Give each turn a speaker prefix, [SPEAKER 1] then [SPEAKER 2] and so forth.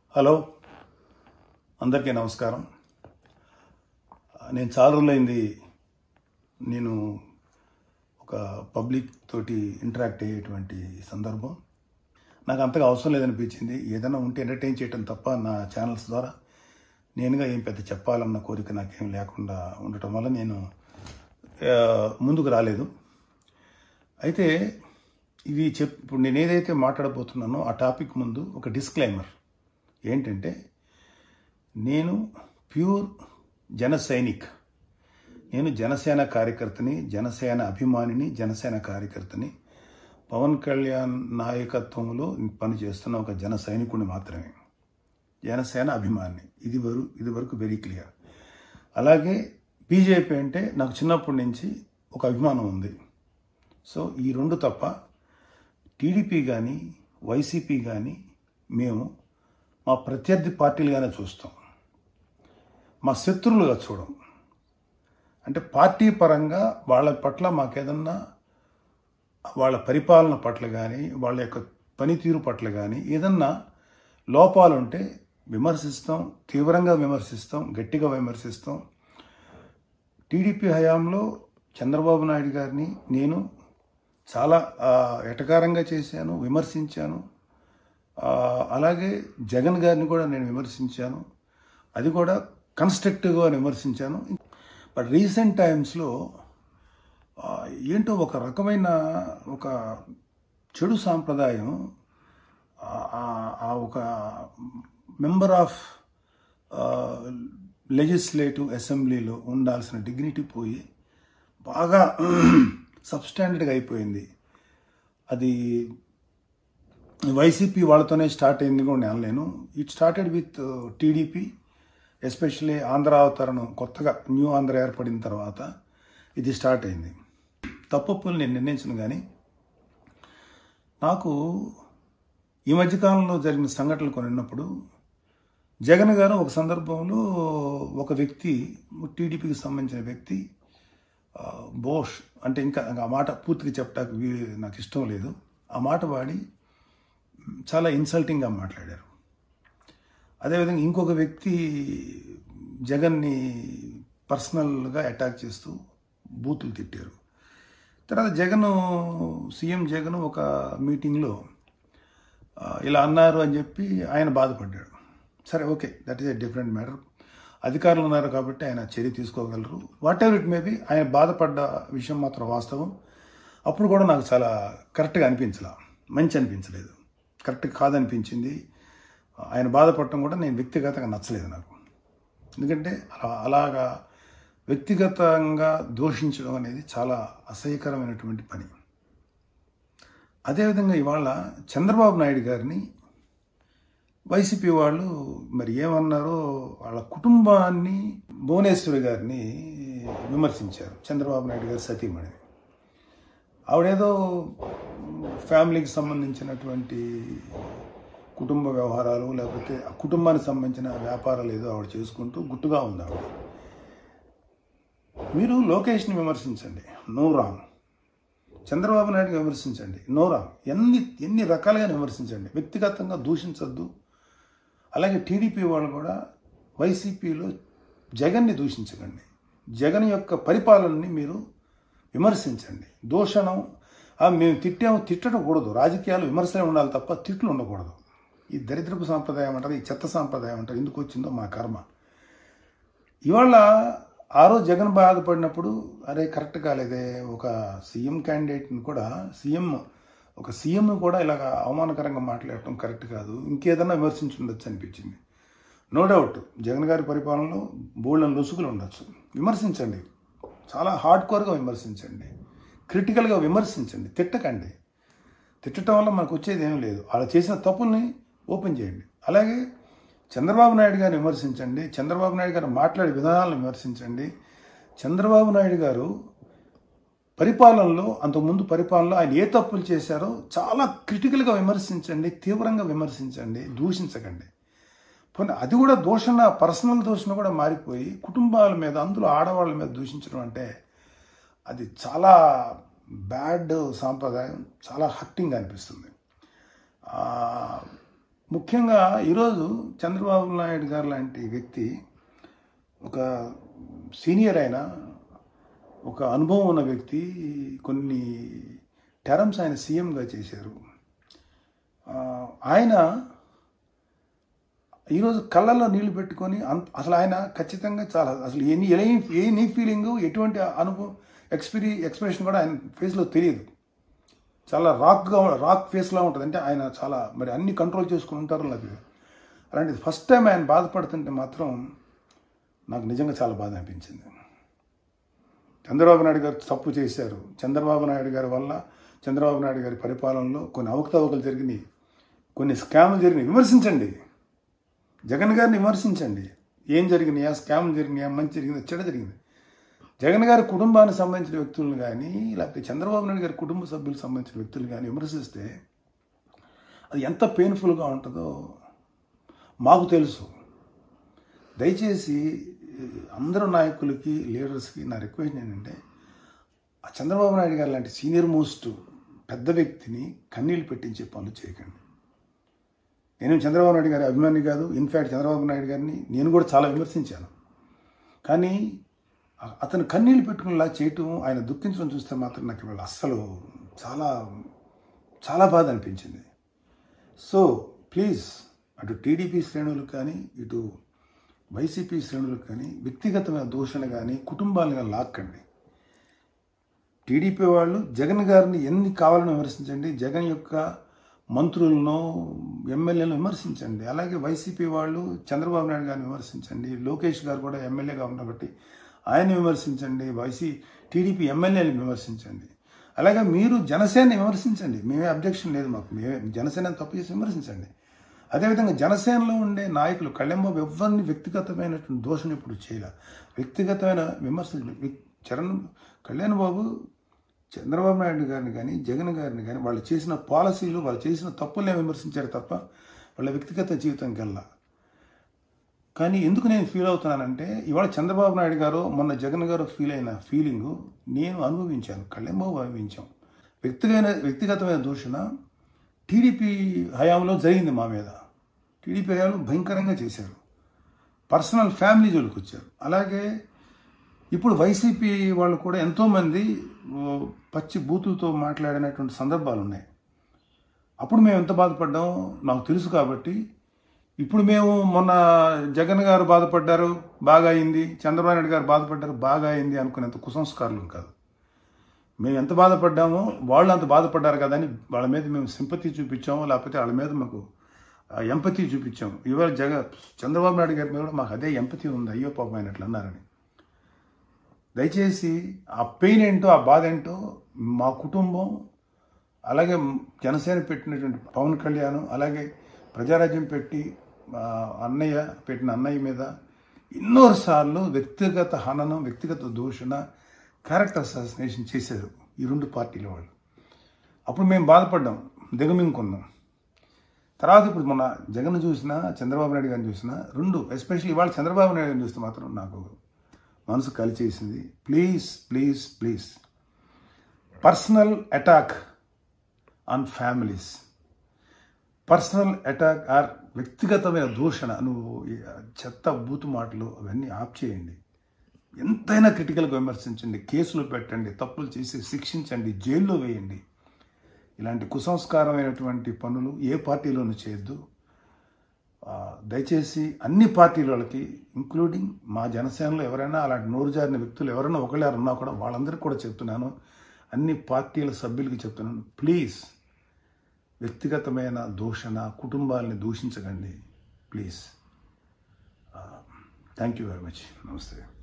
[SPEAKER 1] hello అందరికీ నమస్కారం నేను చాలా రోజులైంది నేను ఒక పబ్లిక్ తోటి ఇంటరాక్ట్ అయ్యేటువంటి సందర్భం నాకు అంతగా అవసరం లేదనిపించింది ఏదైనా ఉంటే ఎంటర్టైన్ చేయటం తప్ప నా ఛానల్స్ ద్వారా నేనుగా ఏం పెద్ద చెప్పాలన్న కోరిక నాకేం లేకుండా ఉండటం వల్ల నేను ఆ, ముందుకు రాలేదు అయితే ఇవి చెప్ ఇప్పుడు నేను ఏదైతే మాట్లాడబోతున్నానో ఆ టాపిక్ ముందు ఒక డిస్క్లైమర్ ఏంటంటే నేను ప్యూర్ జన సైనిక్ నేను జనసేన కార్యకర్తని జనసేన అభిమానిని జనసేన కార్యకర్తని పవన్ కళ్యాణ్ నాయకత్వంలో పనిచేస్తున్న ఒక జన సైనికుడిని మాత్రమే జనసేన అభిమాని ఇది వరకు ఇది వరకు వెరీ క్లియర్ అలాగే బీజేపీ అంటే నాకు చిన్నప్పటి నుంచి ఒక అభిమానం ఉంది సో ఈ రెండు తప్ప టీడీపీ కానీ వైసీపీ కానీ మేము మా ప్రత్యర్థి పార్టీలుగానే చూస్తాం మా శత్రువులుగా చూడం అంటే పార్టీ పరంగా వాళ్ళ పట్ల మాకేదన్నా వాళ్ళ పరిపాలన పట్ల కానీ వాళ్ళ యొక్క పనితీరు పట్ల కానీ ఏదన్నా లోపాలు ఉంటే విమర్శిస్తాం తీవ్రంగా విమర్శిస్తాం గట్టిగా విమర్శిస్తాం టీడీపీ హయాంలో చంద్రబాబు నాయుడు గారిని నేను చాలా ఆ, ఎటకారంగా చేశాను విమర్శించాను ఆ, అలాగే జగన్ గారిని కూడా నేను విమర్శించాను అది కూడా కన్స్ట్రక్టివ్గా విమర్శించాను బట్ రీసెంట్ టైమ్స్లో ఆ, ఏంటో ఒక రకమైన ఒక చెడు సాంప్రదాయం ఆ- ఆ- ఆ ఒక మెంబర్ ఆఫ్ లెజిస్లేటివ్ అసెంబ్లీలో ఉండాల్సిన డిగ్నిటీ పోయి బాగా సబ్స్టాండర్డ్గా అయిపోయింది అది వైసీపీ వాళ్ళతోనే స్టార్ట్ అయింది కూడా నేను అనలేను it started with TDP especially Andhra అవతరణం కొత్తగా న్యూ ఆంధ్ర ఏర్పడిన తర్వాత ఇది స్టార్ట్ అయింది తప్పులు నేను నిర్ణయించను కానీ నాకు ఈ మధ్యకాలంలో జరిగిన సంఘటనలు కొన్ని ఉన్నప్పుడు జగన్ గారు ఒక సందర్భంలో ఒక వ్యక్తి టీడీపీకి సంబంధించిన వ్యక్తి ఆ, బోష్ అంటే ఇంకా ఆ మాట పూర్తిగా చెప్పడానికి వీ- నాకు ఇష్టం లేదు ఆ మాట వాడి చాలా ఇన్సల్టింగ్గా మాట్లాడారు అదేవిధంగా ఇంకొక వ్యక్తి జగన్ని పర్సనల్గా అటాక్ చేస్తూ బూతులు తిట్టారు తర్వాత జగన్ సీఎం జగన్ ఒక మీటింగ్లో ఆ, ఇలా అన్నారు అని చెప్పి ఆయన బాధపడ్డాడు సరే okay that is a different matter అధికారులు ఉన్నారు కాబట్టి ఆయన చర్య తీసుకోగలరు whatever it may be ఆయన బాధపడ్డ విషయం మాత్రం వాస్తవం అప్పుడు కూడా నాకు చాలా కరెక్ట్గా అనిపించలా మంచి అనిపించలేదు కరెక్ట్ కాదనిపించింది ఆయన బాధపడటం కూడా నేను వ్యక్తిగతంగా నచ్చలేదు నాకు ఎందుకంటే అలా అలాగా వ్యక్తిగతంగా దూషించడం అనేది చాలా అసహ్యకరమైనటువంటి పని అదేవిధంగా ఇవాళ చంద్రబాబు నాయుడు గారిని వైసీపీ వాళ్ళు మరి ఏమన్నారో వాళ్ళ కుటుంబాన్ని భువనేశ్వరి గారిని విమర్శించారు చంద్రబాబు నాయుడు గారి సతీమణిని ఆవిడేదో ఫ్యామిలీకి సంబంధించినటువంటి కుటుంబ వ్యవహారాలు లేకపోతే ఆ కుటుంబానికి సంబంధించిన వ్యాపారాలు ఏదో ఆవిడ చేసుకుంటూ గుట్టుగా ఉంది ఆవిడ మీరు లోకేష్ని విమర్శించండి నో రాంగ్ చంద్రబాబు నాయుడు విమర్శించండి నో రాంగ్ ఎన్ని ఎన్ని రకాలుగా విమర్శించండి వ్యక్తిగతంగా దూషించద్దు అలాగే టీడీపీ వాళ్ళు కూడా వైసీపీలో జగన్ని దూషించకండి జగన్ యొక్క పరిపాలనని మీరు విమర్శించండి దూషణం ఆ, మేము తిట్టాము తిట్టడం కూడదు రాజకీయాలు విమర్శలే ఉండాలి తప్ప తిట్లు ఉండకూడదు ఈ దరిద్రపు సాంప్రదాయం అంటారు ఈ చెత్త సాంప్రదాయం అంటారు ఎందుకు వచ్చిందో మా కర్మ ఇవాళ ఆ రోజు జగన్ బాధపడినప్పుడు అరే కరెక్ట్ కాలేదే ఒక సీఎం క్యాండిడేట్ని కూడా సీఎం ఒక సీఎం కూడా ఇలాగ అవమానకరంగా మాట్లాడటం కరెక్ట్ కాదు ఇంకేదన్నా విమర్శించుండొచ్చు అనిపించింది నో డౌట్ జగన్ గారి పరిపాలనలో బోల్డెన్ లొసుగులు ఉండొచ్చు విమర్శించండి చాలా హార్డ్ కోర్గా విమర్శించండి క్రిటికల్గా విమర్శించండి తిట్టకండి తిట్టడం వల్ల మనకు వచ్చేది ఏం లేదు అలా చేసిన తప్పుల్ని ఓపెన్ చేయండి అలాగే చంద్రబాబు నాయుడు గారిని విమర్శించండి చంద్రబాబు నాయుడు గారు మాట్లాడే విధానాలను విమర్శించండి చంద్రబాబు నాయుడు గారు పరిపాలనలో అంతకుముందు పరిపాలనలో ఆయన ఏ తప్పులు చేశారో చాలా క్రిటికల్గా విమర్శించండి తీవ్రంగా విమర్శించండి దూషించకండి పోనీ అది కూడా దూషణ పర్సనల్ దూషణ కూడా మారిపోయి కుటుంబాల మీద అందులో ఆడవాళ్ళ మీద దూషించడం అంటే అది చాలా బ్యాడ్ సాంప్రదాయం చాలా హర్టింగ్ అనిపిస్తుంది ఆ, ముఖ్యంగా ఈరోజు చంద్రబాబు నాయుడు గారు లాంటి వ్యక్తి ఒక సీనియర్ అయిన ఒక అనుభవం ఉన్న వ్యక్తి కొన్ని టర్మ్స్ ఆయన సీఎంగా చేశారు ఆ, ఆయన ఈరోజు కళ్ళల్లో నీళ్లు పెట్టుకొని అంత అసలు ఆయన ఖచ్చితంగా చాలా అసలు ఎన్ని ఏ ఏ నీ ఫీలింగ్ ఎటువంటి అనుభవం ఎక్స్పీరి ఎక్స్ప్రెషన్ కూడా ఆయన ఫేస్లో తెలియదు చాలా రాక్గా రాక్ ఫేస్లా ఉంటుంది అంటే ఆయన చాలా మరి అన్ని కంట్రోల్ చేసుకుని ఉంటారు నాకు అలాంటిది ఫస్ట్ టైం ఆయన బాధపడుతుంటే మాత్రం నాకు నిజంగా చాలా బాధ అనిపించింది చంద్రబాబు నాయుడు గారు తప్పు చేశారు చంద్రబాబు నాయుడు గారి వల్ల చంద్రబాబు నాయుడు గారి పరిపాలనలో కొన్ని అవకతవకలు జరిగినాయి కొన్ని స్కాములు జరిగినాయి విమర్శించండి జగన్ గారిని విమర్శించండి ఏం జరిగినాయా స్కాములు జరిగినాయా మంచి జరిగిందా చెడ జరిగింది జగన్ గారి కుటుంబానికి సంబంధించిన వ్యక్తులను కానీ లేకపోతే చంద్రబాబు నాయుడు గారి కుటుంబ సభ్యులకు సంబంధించిన వ్యక్తులు కానీ విమర్శిస్తే అది ఎంత పెయిన్ఫుల్గా ఉంటుందో మాకు తెలుసు దయచేసి అందరు నాయకులకి లీడర్స్కి నా రిక్వెస్ట్ ఏంటంటే ఆ చంద్రబాబు నాయుడు గారు లాంటి సీనియర్ మోస్ట్ పెద్ద వ్యక్తిని కన్నీళ్ళు పెట్టించే పనులు చేయకండి నేను చంద్రబాబు నాయుడు గారి అభిమాని కాదు ఇన్ఫ్యాక్ట్ చంద్రబాబు నాయుడు గారిని నేను కూడా చాలా విమర్శించాను కానీ అ- అతను కన్నీళ్ళు పెట్టుకునేలా చేయటం ఆయన దుఃఖించడం చూస్తే మాత్రం నాకు ఇవాళ అస్సలు చాలా చాలా బాధ అనిపించింది సో ప్లీజ్ అటు టీడీపీ శ్రేణులకు కానీ ఇటు వైసీపీ శ్రేణులకు కానీ వ్యక్తిగతమైన దూషణ కానీ కుటుంబాలను కానీ లాక్కండి టీడీపీ వాళ్ళు జగన్ గారిని ఎన్ని కావాలని విమర్శించండి జగన్ యొక్క మంత్రులను ఎమ్మెల్యేలను విమర్శించండి అలాగే వైసీపీ వాళ్ళు చంద్రబాబు నాయుడు గారిని విమర్శించండి లోకేష్ గారు కూడా ఎమ్మెల్యేగా ఉన్నారు కాబట్టి ఆయన విమర్శించండి వైసీ టీడీపీ ఎమ్మెల్యేని విమర్శించండి అలాగే మీరు జనసేనని విమర్శించండి మేమే అబ్జెక్షన్ లేదు మాకు మేమే జనసేన తప్పు చేసి విమర్శించండి అదేవిధంగా జనసేనలో ఉండే నాయకులు కళ్యాణబాబు ఎవరిని వ్యక్తిగతమైనటువంటి దోషం ఇప్పుడు చేయలే వ్యక్తిగతమైన విమర్శలు వ్యక్- చరణ్ కళ్యాణ్ బాబు చంద్రబాబు నాయుడు గారిని కానీ జగన్ గారిని కానీ వాళ్ళు చేసిన పాలసీలు వాళ్ళు చేసిన తప్పులనే విమర్శించారు తప్ప వాళ్ళ వ్యక్తిగత జీవితం కల్లా కానీ ఎందుకు నేను ఫీల్ అవుతున్నానంటే ఇవాళ చంద్రబాబు నాయుడు గారు మొన్న జగన్ గారు ఫీల్ అయిన ఫీలింగ్ నేను అనుభవించాను కళ్యాణబాబు అనుభవించాం వ్యక్తిగత వ్యక్తిగతమైన దూషణ టీడీపీ హయాంలో జరిగింది మా మీద టీడీపీ హయాంలో భయంకరంగా చేశారు పర్సనల్ ఫ్యామిలీ జోలికి వచ్చారు అలాగే ఇప్పుడు వైసీపీ వాళ్ళు కూడా ఎంతోమంది ఓ, పచ్చి బూతులతో మాట్లాడినటువంటి సందర్భాలు ఉన్నాయి అప్పుడు మేము ఎంత బాధపడ్డాం నాకు తెలుసు కాబట్టి ఇప్పుడు మేము మొన్న జగన్ గారు బాధపడ్డారు బాగా అయింది చంద్రబాబు నాయుడు గారు బాధపడ్డారు బాగా అయింది అనుకునేంత కుసంస్కారులు కాదు మేము ఎంత బాధపడ్డామో వాళ్ళు అంత బాధపడ్డారు కదా అని వాళ్ళ మీద మేము సింపతి చూపించాము లేకపోతే వాళ్ళ మీద మాకు ఎంపతి చూపించాం ఇవాళ జగ చంద్రబాబు నాయుడు గారి మీద కూడా మాకు అదే ఎంపతి ఉంది అయ్యో పాపం అయినట్లు అన్నారని దయచేసి ఆ పెయిన్ ఏంటో ఆ బాధ ఏంటో మా కుటుంబం అలాగే జనసేన పెట్టినటువంటి పవన్ కళ్యాణ్ అలాగే ప్రజారాజ్యం పెట్టి ఆ, అన్నయ్య పెట్టిన అన్నయ్య మీద ఎన్నోసార్లు వ్యక్తిగత హననం వ్యక్తిగత దూషణ క్యారెక్టర్ అసాసినేషన్ చేశారు ఈ రెండు పార్టీల వాళ్ళు అప్పుడు మేము బాధపడ్డాం దిగమింగుకున్నాం తర్వాత ఇప్పుడు మొన్న జగన్ చూసినా చంద్రబాబు నాయుడు గారిని చూసినా రెండు ఎస్పెషల్లీ ఇవాళ చంద్రబాబు నాయుడు గారిని చూస్తే మాత్రం నాకు మనసు కలిచేసింది please please please personal attack on families personal attack or వ్యక్తిగతమైన దూషణ నువ్వు ఈ చెత్త బూతు మాటలు అవన్నీ ఆప్ చేయండి ఎంతైనా క్రిటికల్గా విమర్శించండి కేసులు పెట్టండి తప్పులు చేసి శిక్షించండి జైల్లో వేయండి ఇలాంటి కుసంస్కారమైనటువంటి పనులు ఏ పార్టీలోనూ చేయొద్దు ఆ, దయచేసి అన్ని పార్టీల వాళ్ళకి ఇంక్లూడింగ్ మా జనసేనలో ఎవరైనా అలాంటి నోరు జారిన వ్యక్తులు ఎవరైనా ఒకళ్ళారు ఉన్నా కూడా వాళ్ళందరికీ కూడా చెప్తున్నాను అన్ని పార్టీల సభ్యులకి చెప్తున్నాను ప్లీజ్ వ్యక్తిగతమైన దూషణ కుటుంబాలని దూషించకండి please thank you very much నమస్తే